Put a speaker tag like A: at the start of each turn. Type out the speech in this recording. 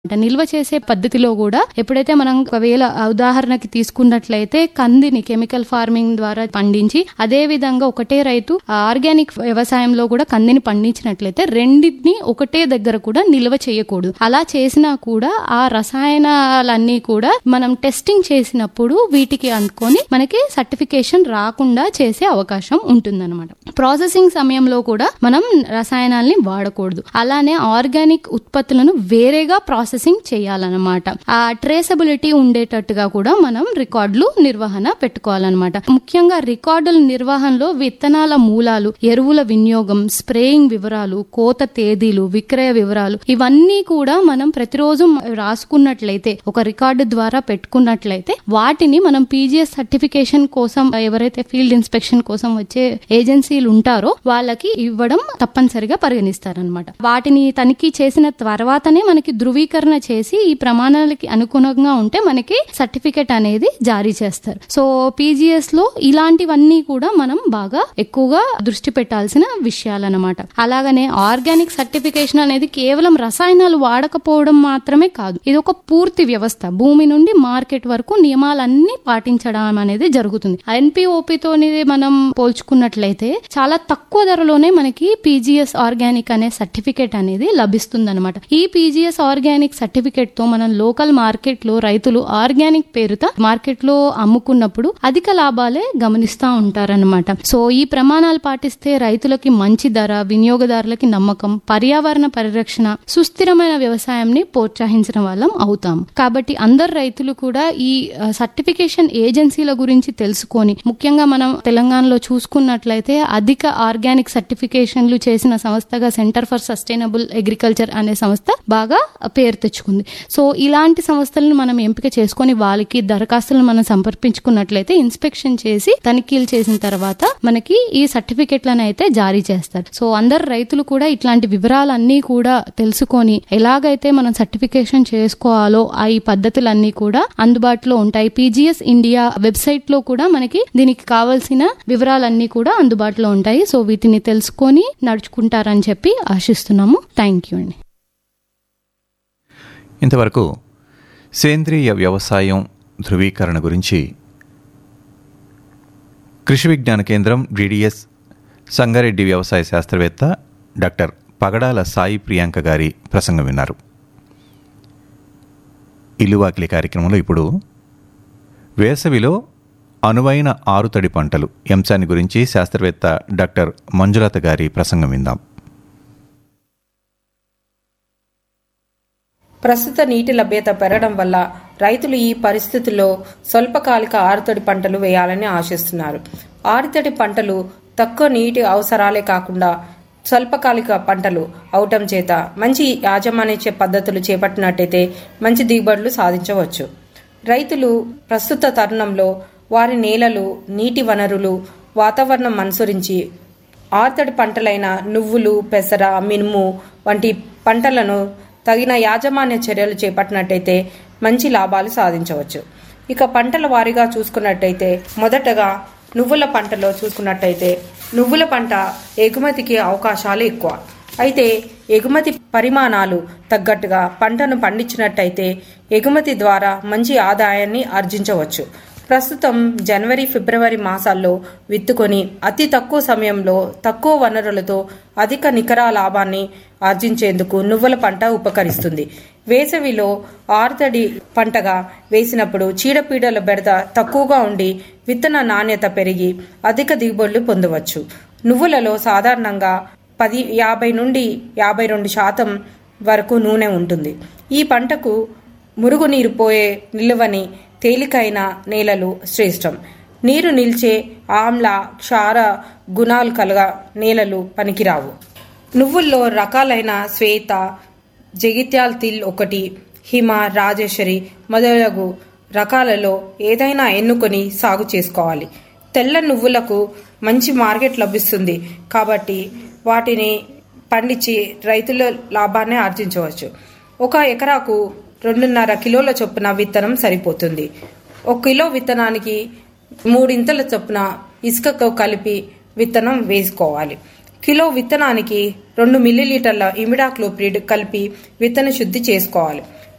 A: అంటే నిల్వ చేసే పద్ధతిలో కూడా ఎప్పుడైతే మనం ఒకవేళ ఉదాహరణకి తీసుకున్నట్లయితే కందిని కెమికల్ ఫార్మింగ్ ద్వారా పండించి అదే విధంగా ఒకటే రైతు ఆర్గానిక్ వ్యవసాయంలో కూడా కందిని పండించినట్లయితే రెండింటిని ఒకటే దగ్గర కూడా నిల్వ చేయకూడదు అలా చేసినా కూడా ఆ రసాయనాలన్నీ కూడా మనం టెస్టింగ్ చేసినప్పుడు వీటికి అనుకొని మనకి సర్టిఫికేషన్ రాకుండా చేసే అవకాశం ఉంటుందన్నమాట ప్రాసెసింగ్ సమయంలో కూడా మనం రసాయనాల్ని వాడకూడదు అలానే ఆర్గానిక్ ఉత్పత్తులను వేరేగా ప్రాసెసింగ్ చేయాలన్నమాట ఆ ట్రేసబిలిటీ ఉండేటట్టుగా కూడా మనం రికార్డులు నిర్వహణ పెట్టుకోవాలన్నమాట ముఖ్యంగా రికార్డుల నిర్వహణలో విత్తనాల మూలాలు ఎరువుల వినియోగం స్ప్రేయింగ్ వివరాలు కోత తేదీలు విక్రయ వివరాలు ఇవన్నీ కూడా మనం ప్రతిరోజు రాసుకున్నట్లయితే ఒక రికార్డు ద్వారా పెట్టుకున్నట్లయితే వాటిని మనం పీజీఎస్ సర్టిఫికేషన్ కోసం ఎవరైతే ఫీల్డ్ ఇన్స్పెక్షన్ కోసం వచ్చే ఏజెన్సీలు ఉంటారో వాళ్ళకి ఇవ్వడం తప్పనిసరిగా పరిగణిస్తారనమాట వాటిని తనిఖీ చేసిన తర్వాతనే మనకి ధృవీకరణ చేసి ఈ ప్రమాణాలకి అనుగుణంగా ఉంటే మనకి సర్టిఫికెట్ అనేది జారీ చేస్తారు సో పీజీఎస్ లో ఇలాంటివన్నీ కూడా మనం బాగా ఎక్కువగా దృష్టి పెట్టాల్సిన విషయాలన్నమాట అలాగనే ఆర్గానిక్ సర్టిఫికేషన్ అనేది కేవలం రసాయనాలు వాడకపోవడం మాత్రమే కాదు ఇది ఒక పూర్తి వ్యవస్థ భూమి నుండి మార్కెట్ వరకు నియమాలన్నీ పాటించడం అనేది జరుగుతుంది ఎన్పిఓపితో మనం పోల్చుకున్నట్లయితే చాలా తక్కువ ధరలోనే మనకి పీజీఎస్ ఆర్గానిక్ అనే సర్టిఫికేట్ అనేది లభిస్తుంది అనమాట ఈ పీజీఎస్ ఆర్గానిక్ సర్టిఫికేట్ తో మనం లోకల్ మార్కెట్ లో రైతులు ఆర్గానిక్ పేరుతో మార్కెట్ లో అమ్ముకున్నప్పుడు అధిక లాభాలే గమనిస్తా ఉంటారనమాట సో ఈ ప్రమాణాలు పాటిస్తే రైతులకి మంచి ధర వినియోగదారులకి నమ్మకం పర్యావరణ పరిరక్షణ సుస్థిరమైన వ్యవసాయంని ప్రోత్సహించిన వాళ్ళం అవుతాం కాబట్టి అందరు రైతులు కూడా ఈ సర్టిఫికేషన్ ఏజెన్సీల గురించి తెలుసుకొని ముఖ్యంగా మనం తెలంగాణలో చూసుకున్నట్లయితే అధిక ఆర్గానిక్ సర్టిఫికేషన్లు చేసిన సంస్థగా సెంటర్ ఫర్ సస్టైనబుల్ అగ్రికల్చర్ అనే సంస్థ బాగా పేరు తెచ్చుకుంది సో ఇలాంటి సంస్థలను మనం ఎంపిక చేసుకొని వాళ్ళకి దరఖాస్తులను మనం సమర్పించుకున్నట్లయితే ఇన్స్పెక్షన్ చేసి తనిఖీలు చేసిన తర్వాత మనకి ఈ సర్టిఫికెట్లను అయితే జారీ చేస్తారు సో అందరు రైతులు కూడా ఇట్లాంటి వివరాలన్నీ కూడా తెలుసుకొని ఎలాగైతే మనం సర్టిఫికేషన్ చేసుకోవాలో ఆ ఈ పద్ధతులన్నీ కూడా అందుబాటులో ఉంటాయి పీజీఎస్ ఇండియా వెబ్సైట్ లో కూడా మనకి దీనికి కావాల్సిన వివరాలన్నీ కూడా అందుబాటులో ఉంటాయి సో వీటిని తెలుసుకొని నడుచుకుంటారని చెప్పి ఆశిస్తున్నాము థ్యాంక్ యూ అండి
B: ఇంతవరకు సేంద్రియ వ్యవసాయం ధృవీకరణ గురించి కృషి విజ్ఞాన కేంద్రం డిడిఎస్ సంగారెడ్డి వ్యవసాయ శాస్త్రవేత్త డాక్టర్ పగడాల సాయి ప్రియాంక గారి ప్రసంగం విన్నారు ఇల్లువాకిలి కార్యక్రమంలో ఇప్పుడు వేసవిలో అనువైన ఆరుతడి పంటలు అంశాన్ని గురించి శాస్త్రవేత్త డాక్టర్ మంజులత గారి ప్రసంగం విందాం
C: ప్రస్తుత నీటి లభ్యత పెరగడం వల్ల రైతులు ఈ పరిస్థితుల్లో స్వల్పకాలిక ఆరుతడి పంటలు వేయాలని ఆశిస్తున్నారు ఆరుతడి పంటలు తక్కువ నీటి అవసరాలే కాకుండా స్వల్పకాలిక పంటలు అవటం చేత మంచి యాజమాన్య పద్ధతులు చేపట్టినట్టయితే మంచి దిగుబడులు సాధించవచ్చు రైతులు ప్రస్తుత తరుణంలో వారి నేలలు నీటి వనరులు వాతావరణం అనుసరించి ఆరుతడి పంటలైన నువ్వులు పెసర మినుము వంటి పంటలను తగిన యాజమాన్య చర్యలు చేపట్టినట్టయితే మంచి లాభాలు సాధించవచ్చు ఇక పంటల వారీగా చూసుకున్నట్టయితే మొదటగా నువ్వుల పంటలో చూసుకున్నట్టయితే నువ్వుల పంట ఎగుమతికి అవకాశాలు ఎక్కువ అయితే ఎగుమతి పరిమాణాలు తగ్గట్టుగా పంటను పండించినట్టయితే ఎగుమతి ద్వారా మంచి ఆదాయాన్ని ఆర్జించవచ్చు ప్రస్తుతం జనవరి ఫిబ్రవరి మాసాల్లో విత్తుకొని అతి తక్కువ సమయంలో తక్కువ వనరులతో అధిక నికర లాభాన్ని ఆర్జించేందుకు నువ్వుల పంట ఉపకరిస్తుంది వేసవిలో ఆరుతడి పంటగా వేసినప్పుడు చీడపీడల బెడద తక్కువగా ఉండి విత్తన నాణ్యత పెరిగి అధిక దిగుబడులు పొందవచ్చు నువ్వులలో సాధారణంగా పది యాభై నుండి యాభై రెండు శాతం వరకు నూనె ఉంటుంది ఈ పంటకు మురుగునీరు పోయే నిలువని తేలికైన నేలలు శ్రేష్టం నీరు నిల్చే ఆమ్ల క్షార గుణాలు కలగ నేలలు పనికిరావు నువ్వుల్లో రకాలైన శ్వేత జగిత్యాల్ తిల్ ఒకటి హిమ రాజేశ్వరి మొదలగు రకాలలో ఏదైనా ఎన్నుకొని సాగు చేసుకోవాలి తెల్ల నువ్వులకు మంచి మార్కెట్ లభిస్తుంది కాబట్టి వాటిని పండించి రైతుల లాభాన్ని ఆర్జించవచ్చు ఒక ఎకరాకు రెండున్నర కిలోల చొప్పున విత్తనం సరిపోతుంది ఒక కిలో విత్తనానికి మూడింతల చొప్పున ఇసుకతో కలిపి విత్తనం వేసుకోవాలి కిలో విత్తనానికి రెండు మిల్లీలీటర్ల ఇమిడాక్లోప్రిడ్ కలిపి విత్తన శుద్ధి చేసుకోవాలి